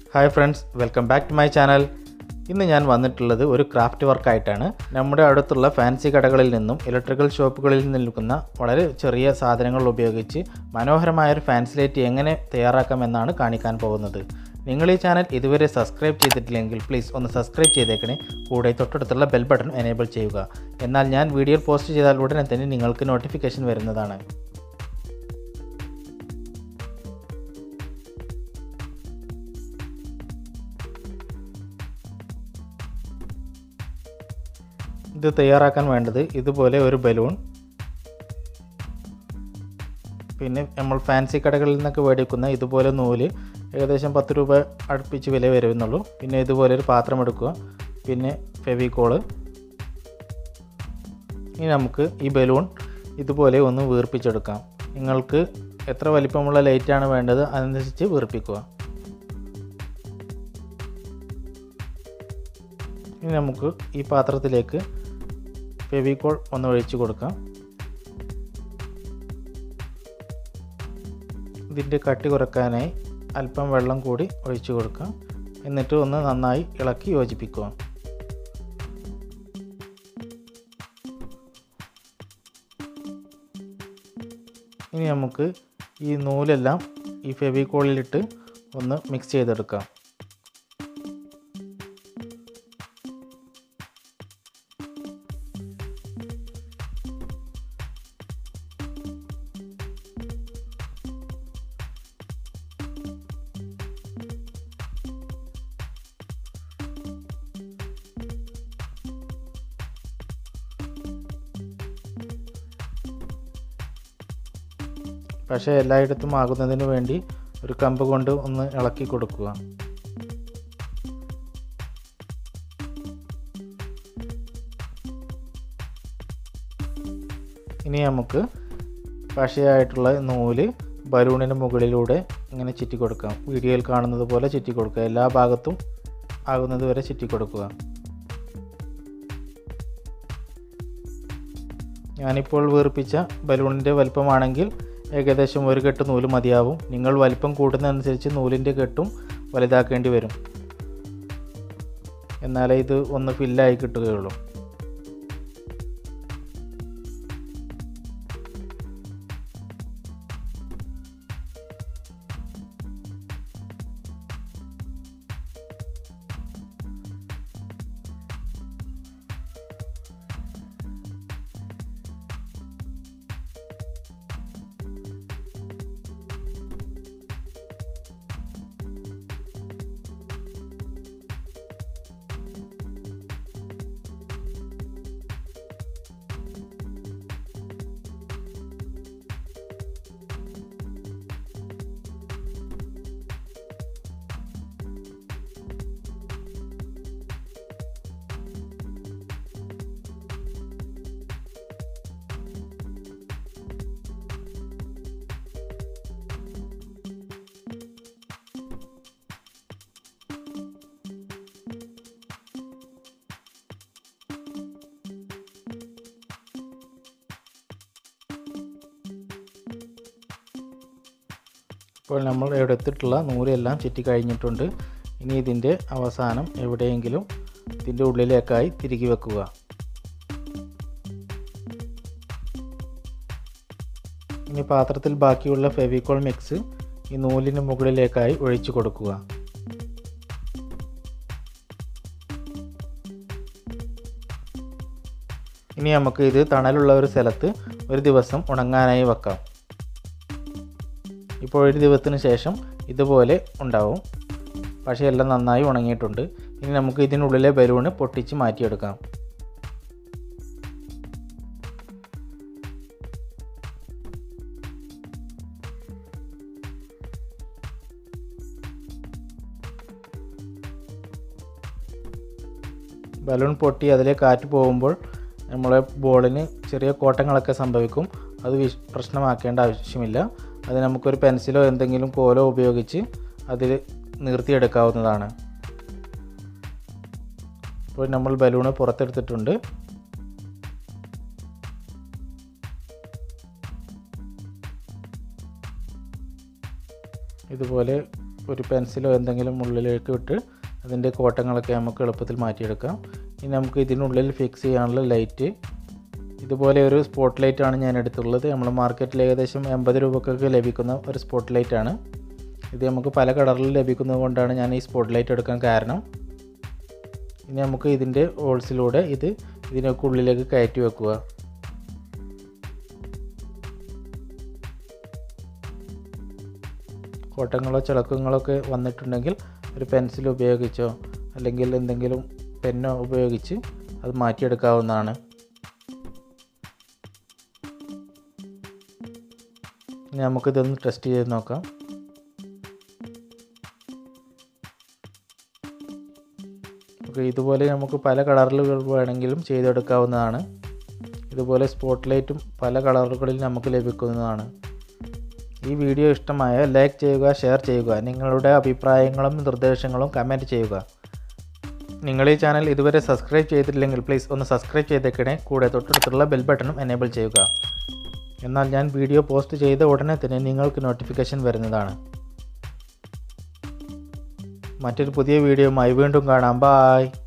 hi friends welcome back to my channel ഇന്ന് ഞാൻ വന്നിട്ടുള്ളത് ഒരു ക്രാഫ്റ്റ് വർക്കായിട്ടാണ് നമ്മുടെ അടുത്തുള്ള ഫാൻസി കടകളിൽ നിന്നും ഇലക്ട്രിക്കൽ ഷോപ്പുകളിൽ നിന്നും നിൽക്കുന്ന വളരെ ചെറിയ സാധനങ്ങൾ ഉപയോഗിച്ച് മനോഹരമായ ഒരു ഫാൻസി ലൈറ്റ് എങ്ങനെ തയ്യാറാക്കാമെന്നാണ് കാണിക്കാൻ പോകുന്നത് നിങ്ങൾ ഈ ചാനൽ ഇതുവരെ സബ്സ്ക്രൈബ് ചെയ്തിട്ടില്ലെങ്കിൽ പ്ലീസ് ഒന്ന് സബ്സ്ക്രൈബ് ചെയ്തേക്കണേ കൂടെ തൊട്ടടുത്തുള്ള ബെൽ ബട്ടൺ എനേബിൾ ചെയ്യുക എന്നാൽ ഞാൻ വീഡിയോ പോസ്റ്റ് ചെയ്താൽ ഉടനെ തന്നെ നിങ്ങൾക്ക് നോട്ടിഫിക്കേഷൻ വരുന്നതാണ് ഇത് തയ്യാറാക്കാൻ വേണ്ടത് ഇതുപോലെ ഒരു ബലൂൺ പിന്നെ നമ്മൾ ഫാൻസി കടകളിൽ നിന്നൊക്കെ മേടിക്കുന്ന ഇതുപോലെ നൂല് ഏകദേശം പത്ത് രൂപ അടുപ്പിച്ച് വില വരുന്നുള്ളൂ പിന്നെ ഇതുപോലെ ഒരു പാത്രം എടുക്കുക പിന്നെ ഫെവിക്കോള് ഇനി നമുക്ക് ഈ ബലൂൺ ഇതുപോലെ ഒന്ന് വീർപ്പിച്ചെടുക്കാം നിങ്ങൾക്ക് എത്ര വലിപ്പമുള്ള ലൈറ്റാണ് വേണ്ടത് അതനുസരിച്ച് വീർപ്പിക്കുക ഇനി നമുക്ക് ഈ പാത്രത്തിലേക്ക് ഫെവിക്കോൾ ഒന്ന് ഒഴിച്ചു കൊടുക്കാം ഇതിൻ്റെ കട്ടി കുറക്കാനായി അല്പം വെള്ളം കൂടി ഒഴിച്ചു കൊടുക്കാം എന്നിട്ട് ഒന്ന് നന്നായി ഇളക്കി യോജിപ്പിക്കുക ഇനി നമുക്ക് ഈ നൂലെല്ലാം ഈ ഫെവിക്കോളിലിട്ട് ഒന്ന് മിക്സ് ചെയ്തെടുക്കാം പക്ഷേ എല്ലായിടത്തും ആകുന്നതിന് വേണ്ടി ഒരു കമ്പ് കൊണ്ട് ഒന്ന് ഇളക്കി കൊടുക്കുക ഇനി നമുക്ക് പശയായിട്ടുള്ള നൂല് ബലൂണിന് മുകളിലൂടെ ഇങ്ങനെ ചുറ്റി കൊടുക്കാം വീഡിയോയിൽ കാണുന്നത് പോലെ ചുറ്റി കൊടുക്കുക എല്ലാ ഭാഗത്തും ആകുന്നത് വരെ ചുറ്റി കൊടുക്കുക ഞാനിപ്പോൾ വീർപ്പിച്ച ബലൂണിൻ്റെ വലിപ്പമാണെങ്കിൽ ഏകദേശം ഒരു കെട്ട് നൂല് മതിയാവും നിങ്ങൾ വലിപ്പം കൂടുന്നതനുസരിച്ച് നൂലിൻ്റെ കെട്ടും വലുതാക്കേണ്ടി വരും എന്നാലേ ഇത് ഒന്ന് ഫില്ലായി കിട്ടുകയുള്ളൂ ഇപ്പോൾ നമ്മൾ എടുത്തിട്ടുള്ള നൂലെല്ലാം ചുറ്റി കഴിഞ്ഞിട്ടുണ്ട് ഇനി ഇതിൻ്റെ അവസാനം എവിടെയെങ്കിലും ഇതിൻ്റെ ഉള്ളിലേക്കായി തിരികെ വെക്കുക ഇനി പാത്രത്തിൽ ബാക്കിയുള്ള ഫെവിക്കോൾ മിക്സ് ഈ നൂലിന് മുകളിലേക്കായി ഒഴിച്ചു കൊടുക്കുക ഇനി നമുക്ക് ഇത് തണലുള്ള ഒരു സ്ഥലത്ത് ഒരു ദിവസം ഉണങ്ങാനായി വെക്കാം ഇപ്പോൾ ഒരു ദിവസത്തിന് ശേഷം ഇതുപോലെ ഉണ്ടാവും പക്ഷേ എല്ലാം നന്നായി ഉണങ്ങിയിട്ടുണ്ട് ഇനി നമുക്ക് ഇതിനുള്ളിലെ ബലൂണ് പൊട്ടിച്ച് മാറ്റിയെടുക്കാം ബലൂൺ പൊട്ടി അതിലെ കാറ്റ് പോകുമ്പോൾ നമ്മളെ ബോളിന് ചെറിയ കോട്ടങ്ങളൊക്കെ സംഭവിക്കും അത് വിഷ് പ്രശ്നമാക്കേണ്ട ആവശ്യമില്ല അത് നമുക്കൊരു പെൻസിലോ എന്തെങ്കിലും കോലോ ഉപയോഗിച്ച് അതിൽ നിർത്തിയെടുക്കാവുന്നതാണ് ഇപ്പോൾ നമ്മൾ ബലൂണ് പുറത്തെടുത്തിട്ടുണ്ട് ഇതുപോലെ ഒരു പെൻസിലോ എന്തെങ്കിലും ഉള്ളിലേക്ക് ഇട്ട് അതിൻ്റെ കോട്ടങ്ങളൊക്കെ നമുക്ക് എളുപ്പത്തിൽ മാറ്റിയെടുക്കാം ഇനി നമുക്ക് ഇതിനുള്ളിൽ ഫിക്സ് ചെയ്യാനുള്ള ലൈറ്റ് ഇതുപോലെ ഒരു സ്പോട്ട് ലൈറ്റാണ് ഞാൻ എടുത്തുള്ളത് നമ്മൾ മാർക്കറ്റിൽ ഏകദേശം എൺപത് രൂപക്കൊക്കെ ലഭിക്കുന്ന ഒരു സ്പോട്ട് ലൈറ്റാണ് ഇത് നമുക്ക് പല കളറിൽ ലഭിക്കുന്നത് കൊണ്ടാണ് ഞാൻ ഈ സ്പോട്ട് ലൈറ്റ് എടുക്കാൻ കാരണം ഇനി നമുക്ക് ഇതിൻ്റെ ഹോൾസിലൂടെ ഇത് ഇതിനൊക്കെ ഉള്ളിലേക്ക് കയറ്റി വെക്കുക കോട്ടങ്ങളോ ചിളക്കങ്ങളോ ഒക്കെ വന്നിട്ടുണ്ടെങ്കിൽ ഒരു പെൻസിൽ ഉപയോഗിച്ചോ അല്ലെങ്കിൽ എന്തെങ്കിലും പെന്നോ ഉപയോഗിച്ച് അത് മാറ്റിയെടുക്കാവുന്നതാണ് ഇനി നമുക്കിതൊന്ന് ടെസ്റ്റ് ചെയ്ത് നോക്കാം ഓക്കെ ഇതുപോലെ നമുക്ക് പല കളറുകൾ വേണമെങ്കിലും ചെയ്തെടുക്കാവുന്നതാണ് ഇതുപോലെ സ്പോട്ട് ലൈറ്റും പല കളറുകളിൽ നമുക്ക് ലഭിക്കുന്നതാണ് ഈ വീഡിയോ ഇഷ്ടമായ ലൈക്ക് ചെയ്യുക ഷെയർ ചെയ്യുക നിങ്ങളുടെ അഭിപ്രായങ്ങളും നിർദ്ദേശങ്ങളും കമൻറ്റ് ചെയ്യുക നിങ്ങൾ ഈ ചാനൽ ഇതുവരെ സബ്സ്ക്രൈബ് ചെയ്തിട്ടില്ലെങ്കിൽ പ്ലീസ് ഒന്ന് സബ്സ്ക്രൈബ് ചെയ്തേക്കണേ കൂടെ തൊട്ടടുത്തുള്ള ബെൽ ബട്ടണും എനേബിൾ ചെയ്യുക എന്നാൽ ഞാൻ വീഡിയോ പോസ്റ്റ് ചെയ്ത ഉടനെ തന്നെ നിങ്ങൾക്ക് നോട്ടിഫിക്കേഷൻ വരുന്നതാണ് മറ്റൊരു പുതിയ വീഡിയോയുമായി വീണ്ടും കാണാം ബായ്